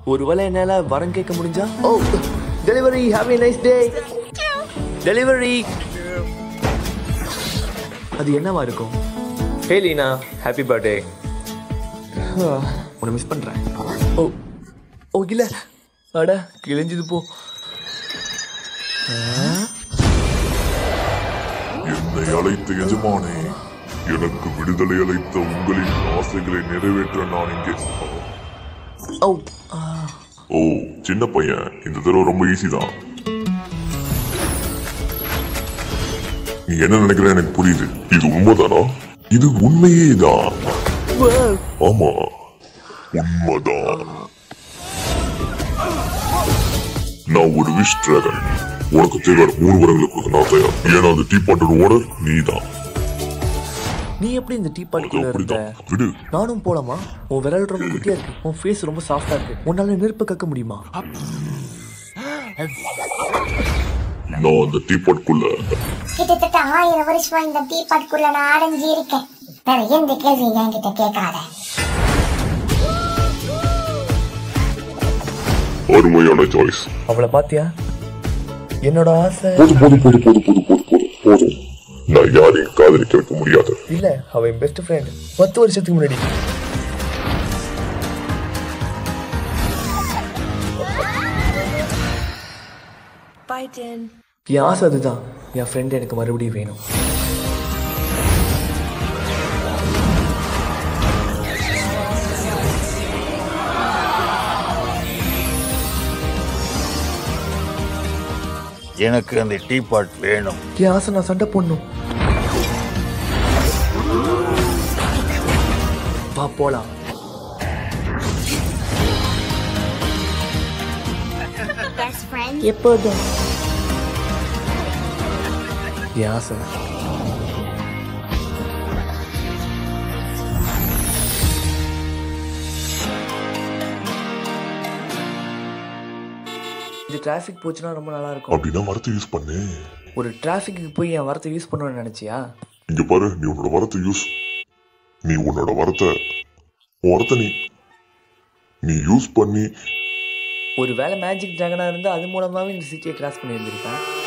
ஒருவேளை என்னால வரம் கேட்க முடிஞ்சா oh delivery have a nice day delivery அது என்னவா இருக்கும் ஹே லீனா ஹாப்பி பர்த்டே உன்னை மிஸ் பண்றேன் ஓ ஓ இல்ல அட கிழிஞ்சது போ என்னை அழைத்த எஜமானே எனக்கு விடுதலை அளித்த உங்களின் ஆசைகளை நிறைவேற்ற நான் இங்கே ஓ ஓ சின்ன பையன் இந்த தடவை ரொம்ப ஈஸி தான் நீ என்ன நினைக்கிற எனக்கு புரியுது இது உண்மைதானா இது உண்மையே தான் ஆமா உண்மைதான் நான் ஒரு விஷ் டிராகன் உனக்கு தேவையான மூணு வரங்களுக்கு நான் தயார் ஏன்னா அந்த டீ பாட்டோட ஓனர் நீதான் நீ எப்படி இந்த டீ அது பாட்டுக்குள்ள இருந்த அப்படிதான் விடு நானும் போலாமா உன் விரல் ரொம்ப குட்டியா இருக்கு உன் ஃபேஸ் ரொம்ப சாஃப்டா இருக்கு உன்னால நெருப்பு கக்க முடியுமா நான் அந்த டீ பாட்டுக்குள்ள கிட்டத்தட்ட ஆயிரம் வருஷமா இந்த டீ பாட்டுக்குள்ள நான் அடைஞ்சு இருக்கேன் வேற எந்த கேள்வி என்கிட்ட கேட்காத அருமையான சாய்ஸ் அவளை பாத்தியா என்னோட ஆசை போது போது போது போது போது போது போது போதும் நான் யாரையும் காதலிக்க வைக்க முடியாது இல்ல அவ என் பெஸ்ட் ஃப்ரெண்ட் பத்து வருஷத்துக்கு முன்னாடி Bye, Din. என் ஆசை அதுதான் என் ஃப்ரெண்ட் எனக்கு மறுபடியும் வேணும் எனக்கு அந்த டீ பாட் வேணும் என் ஆசை நான் சண்டை போடணும் வா போலாம் பெஸ்ட் ஃப்ரெண்ட் எப்போதும் என் ஆசை இது டிராஃபிக் போச்சுன்னா ரொம்ப நல்லா இருக்கும் அப்படின்னா வரத்தை யூஸ் பண்ணு ஒரு டிராஃபிக்கு போய் என் வரத்தை யூஸ் பண்ணுவேன்னு நினைச்சியா இங்க பாரு நீ உன்னோட வரத்தை யூஸ் நீ உன்னோட வரத்தை உன் வரத்தை நீ நீ யூஸ் பண்ணி ஒரு வேளை மேஜிக் டிராகனா இருந்தா அது மூலமாவே இந்த சிட்டியை கிராஸ் பண்ணி இருந்திருப்பேன்